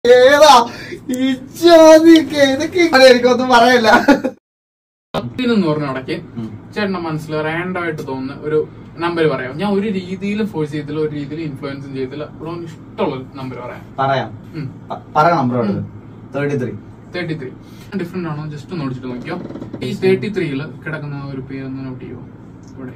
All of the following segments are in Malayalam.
ഏതാ ഇച്ചാതിക്ക് ഇതൊക്കെ ഇങ്ങനെ എനിക്കൊന്നും പറയല്ല പത്തിനെന്ന് പറഞ്ഞ ഇടയ്ക്ക് ചേട്ടന്റെ മനസ്സിൽ റാൻഡം ആയിട്ട് തോന്നുന്ന ഒരു നമ്പർ പറയാം ഞാൻ ഒരു രീതിയിലും ഫോഴ്സ് ചെയ്തില്ല ഒരു രീതിയിലും ഇൻഫ്ലുവൻസും ചെയ്തില്ല ഇവിടെ ഇഷ്ടമുള്ള നമ്പർ പറയാം പറയാം പ- പറയാം നമ്പറോട് thirty three thirty three different ആണോ ജസ്റ്റ് ഒന്ന് ഓടിച്ചിട്ട് നോക്കിയോ ഈ തേർട്ടി ത്രീയില് കിടക്കുന്ന ഒരു പേര് ഒന്ന് നോട്ട് ചെയ്യോ ഇവിടെ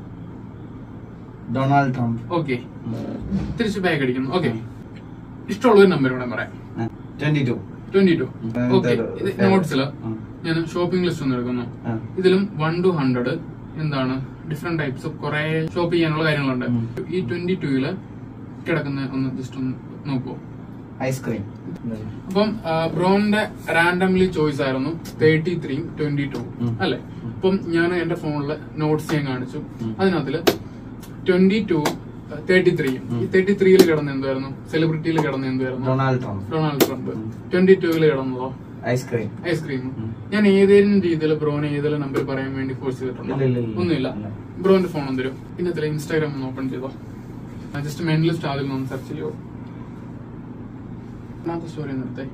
ഡൊണാൾഡ് ട്രംപ് ഓക്കെ തിരിച്ച് ബാഗ് അടിക്കുന്നു ഓക്കെ ഇഷ്ടമുള്ള ഒരു നമ്പർ ഇവിടെ പറയാം ട്വന്റി ടു ട്വന്റി ടു ഉം. ഓക്കെ ഇത് ഉം. നോട്ട്സില് ഉം. ഞാൻ ഷോപ്പിംഗ് ലിസ്റ്റ് ഒന്ന് എടുക്കുന്നു ഇതിലും വൺ ടു ഹൺഡ്രഡ് എന്താണ് ഡിഫറെന്റ് ടൈപ്സ് കുറെ ഷോപ്പ് ചെയ്യാനുള്ള കാര്യങ്ങളുണ്ട് ഉം. ഈ ട്വന്റി ടൂയില് കിടക്കുന്ന ഒന്ന് ജസ്റ്റ് ഒന്ന് നോക്കൂ ഐസ്ക്രീം അപ്പം ആ, ബ്രോന്റെ റാൻഡംലി ചോയ്സ് ആയിരുന്നു തേർട്ടി ത്രീയും ട്വന്റി ടു ഉം. അല്ലെ അപ്പം ഞാൻ എന്റെ ഫോണില് നോട്ട്സ് ഞാൻ കാണിച്ചു ഉം. അതിനകത്തില് ട്വന്റി ടു തേർട്ടി ത്രീയും ഈ തേർട്ടി ത്രീയിൽ കിടന്ന എന്തായിരുന്നു സെലിബ്രിറ്റിയിൽ കിടന്ന എന്തായിരുന്നു ഡൊണാൾഡ് ട്രംപ് ഡൊണാൾഡ് ട്രംപ് ഉം. ട്വന്റി ടൂവിൽ കിടന്നതോ ഐസ്ക്രീം ഐസ്ക്രീം ഉം. ഞാൻ ഏതെങ്കിലും രീതിയിൽ ബ്രോനെ ഏതെങ്കിലും നമ്പർ പറയാൻ വേണ്ടി ഫോഴ്സ് ചെയ്തിട്ടുണ്ടോ ഇല്ല, ഇല്ല, ഇല്ല. ഒന്നുമില്ല ഇല്ല. ബ്രോന്റെ ഫോൺ ഒന്ന് തരും പിന്നെ ഇതിൽ ഇൻസ്റ്റാഗ്രാം ഒന്ന് ഓപ്പൺ ചെയ്തോ ജസ്റ്റ് മെയിൻ ലിസ്റ്റ് ആദ്യം ഒന്ന് സെർച്ച് ചെയ്യോ ഒന്നാമത്തെ സ്റ്റോറി നിർത്തേ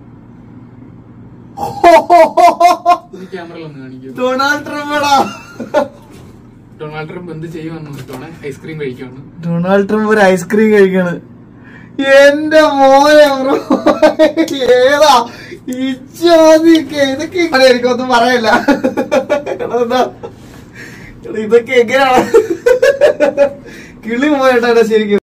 ഈ ക്യാമറയിൽ ഒന്ന് കാണിക്കൂ ഡൊണാൾഡ് ട്രംപടാ ഡൊണാൾഡ് ട്രംപ് എന്ത് ചെയ്യുമെന്ന് നോക്കുവാണ് ഐസ്ക്രീം കഴിക്കുവാണ് ഡൊണാൾഡ് ട്രംപ് ഒരു ഐസ്ക്രീം കഴിക്കണ് എന്റെ മോനെ ബ്രോ ഏതാ ഇച്ചാതിക്ക് ഇതൊക്കെ ഇങ്ങനെ എനിക്കൊന്നും പറയല്ല എടാ, എന്താ? എടാ, ഇതൊക്കെ എങ്ങനെയാണ് കിളി പോയിട്ടാണ് ശരിക്കും